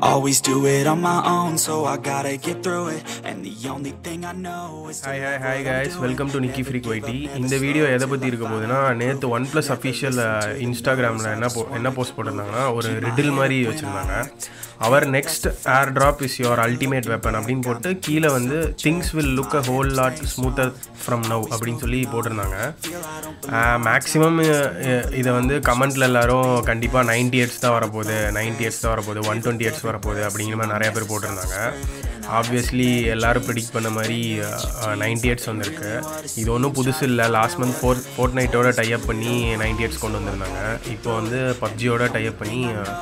always do it on my own, so I gotta get through it. And the only thing I know is to hi hi hi guys welcome to Nikki free குவைட்டி இந்த video எதை பற்றி இருக்க போகுதுன்னா நேற்று one plus official இன்ஸ்டாகிராமில் என்ன போ என்ன போஸ்ட் போட்டிருந்தாங்கன்னா ஒரு ரிடில் மாதிரி வச்சுருந்தாங்க அவர் next air drop is your ultimate weapon அப்படின்னு போட்டு கீழே வந்து things will look a whole lot smoother from now அப்படின்னு சொல்லி போட்டிருந்தாங்க மேக்ஸிமம் இதை வந்து கமெண்ட்டில் எல்லாரும் கண்டிப்பாக நைன்டி எட்ஸ் தான் வரப்போகுது நைன்டி எட்ஸ் தான் வரப்போகுது ஒன் டுவெண்ட்டி எட்ஸ் வரப்போகுது அப்படிங்கிற மாதிரி நிறைய பேர் போட்டிருந்தாங்க ஆப்வியஸ்லி எல்லாரும் ப்ரிடிக்ட் பண்ண மாதிரி நைன்டி எட்ஸ் வந்திருக்கு இது ஒன்றும் புதுசு இல்லை லாஸ்ட் மந்த் ஃபோர் ஃபோர்ட் நைட்டோட டைப் பண்ணி நைன்டி எட்ஸ் கொண்டு வந்திருந்தாங்க இப்போ வந்து பப்ஜியோட டைப் பண்ணி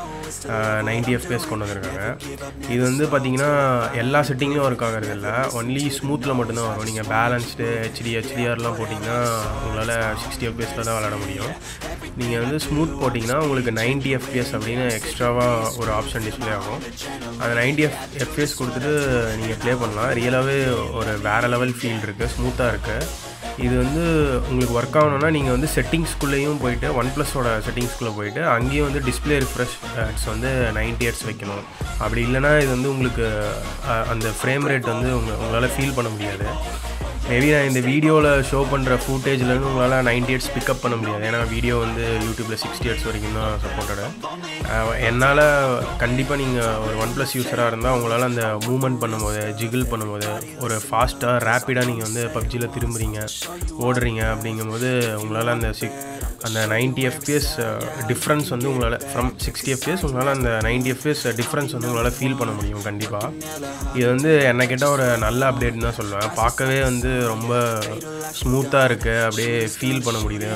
நைன்டி எஃப்பிஎஸ் கொண்டு வந்திருக்காங்க இது வந்து பார்த்தீங்கன்னா எல்லா செட்டிங்லையும் ஒர்க் ஆகிறது இல்லை ஒன்லி ஸ்மூத்தில் மட்டும்தான் வரும் நீங்கள் பேலன்ஸ்டு ஹெச்டி ஹெச்டிஆர்லாம் போட்டிங்கன்னா உங்களால் சிக்ஸ்டி எஃப்பிஎஸில் தான் விளாட முடியும் நீங்கள் வந்து ஸ்மூத் போட்டிங்கன்னா உங்களுக்கு நைன்டி எஃப்பிஎஸ் அப்படின்னு எக்ஸ்ட்ராவாக ஒரு ஆப்ஷன் டிஸ்பிளே ஆகும் அந்த நைன்டி எஃப் எஃப்பிஎஸ் கொடுத்துட்டு நீங்கள் ப்ளே பண்ணலாம் ரியலாகவே ஒரு வேறு லெவல் ஃபீல் இருக்குது ஸ்மூத்தாக இருக்குது இது வந்து உங்களுக்கு ஒர்க் ஆகணும்னா நீங்கள் வந்து செட்டிங்ஸ்குள்ளேயும் போயிட்டு ஒன் ப்ளஸோட செட்டிங்ஸ்குள்ளே போயிட்டு அங்கேயும் வந்து டிஸ்பிளே ரிஃப்ரெஷ் ஹெட்ஸ் வந்து நைன்டி ஹெட்ஸ் வைக்கணும் அப்படி இல்லைனா இது வந்து உங்களுக்கு அஹ், அந்த ஃப்ரேம் ரேட் வந்து உங்க உங்களால் ஃபீல் பண்ண முடியாது மேபி நான் இந்த வீடியோவில் ஷோ பண்ணுற ஃபூட்டேஜ்லேருந்து உங்களால் நைன்டி ஹெட்ஸ் பிக்கப் பண்ண முடியாது ஏன்னா வீடியோ வந்து யூடியூப்பில் சிக்ஸ்டி ஹெட்ஸ் வரைக்கும் தான் சப்போர்ட்டடு என்னால் கண்டிப்பாக நீங்கள் ஒரு ஒன் ப்ளஸ் யூஸராக இருந்தால் உங்களால் அந்த மூவ்மெண்ட் பண்ணும்போது ஜிகிள் பண்ணும்போது ஒரு ஃபாஸ்ட்டாக ரேப்பிடாக நீங்கள் வந்து பப்ஜியில் திரும்புறீங்க ஓடுறீங்க அப்படிங்கும்போது உங்களால் அந்த சிக் அந்த நைன்டி எஃப்பிஎஸ் டிஃப்ரென்ஸ் வந்து உங்களால் ஃப்ரம் சிக்ஸ்டி எஃப்பிஎஸ் உங்களால் அந்த நைன்டி எஃப்பிஎஸ் டிஃப்ரென்ஸ் வந்து உங்களால் ஃபீல் பண்ண முடியும் கண்டிப்பாக இது வந்து என்ன கேட்டால் ஒரு நல்ல அப்டேட்னு தான் சொல்லுவேன் பார்க்கவே வந்து ரொம்ப ஸ்மூத்தாக இருக்குது அப்படியே ஃபீல் பண்ண முடியுது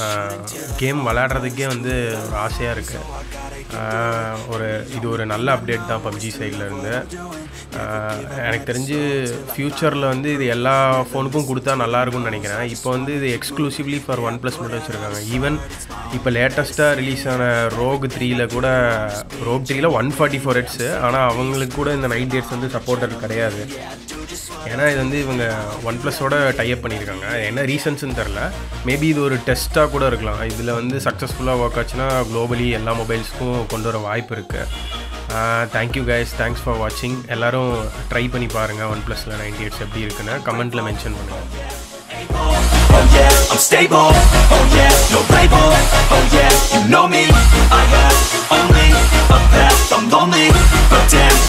கேம் விளையாடுறதுக்கே வந்து ஒரு ஆசையாக இருக்குது ஒரு இது ஒரு நல்ல அப்டேட் தான் பப்ஜி சைடில் இருந்து ஆஹ் எனக்கு தெரிஞ்சு ஃப்யூச்சரில் வந்து இது எல்லா ஃபோனுக்கும் கொடுத்தா நல்லாயிருக்கும்னு நினைக்கிறேன் இப்போ வந்து இது எக்ஸ்க்ளூசிவ்லி ஃபார் ஒன் ப்ளஸ் மட்டும் வச்சுருக்காங்க ஈவன் இப்போ லேட்டஸ்ட்டாக ரிலீஸ் ஆன ரோக் த்ரீயில் கூட ரோக் த்ரீயில் ஒன் ஃபார்ட்டி ஃபோர் ஹெட்ஸு ஆனால் அவங்களுக்கு கூட இந்த நைன்டி ஹெட்ஸ் வந்து சப்போர்ட்டட் கிடையாது ஏன்னா இது வந்து இவங்க ஒன் ப்ளஸோட டைப் பண்ணியிருக்காங்க என்ன ரீசன்ஸ்னு தெரில மேபி இது ஒரு டெஸ்ட்டாக கூட இருக்கலாம் இதில் வந்து சக்ஸஸ்ஃபுல்லாக ஒர்க் ஆச்சுன்னா குளோபலி எல்லா மொபைல்ஸ்க்கும் கொண்டு வர வாய்ப்பு இருக்குது தேங்க்யூ கைஸ் தேங்க்ஸ் ஃபார் வாட்சிங் எல்லோரும் ட்ரை பண்ணி பாருங்கள் ஒன் ப்ளஸில் நைன்டி எயிட்ஸ் எப்படி இருக்குன்னு கமெண்ட்டில் மென்ஷன் பண்ணுங்கள் Oh yeah, I'm stable. Oh yeah, no label. Oh yeah, you know me. I have only a path. I'm lonely, but damn.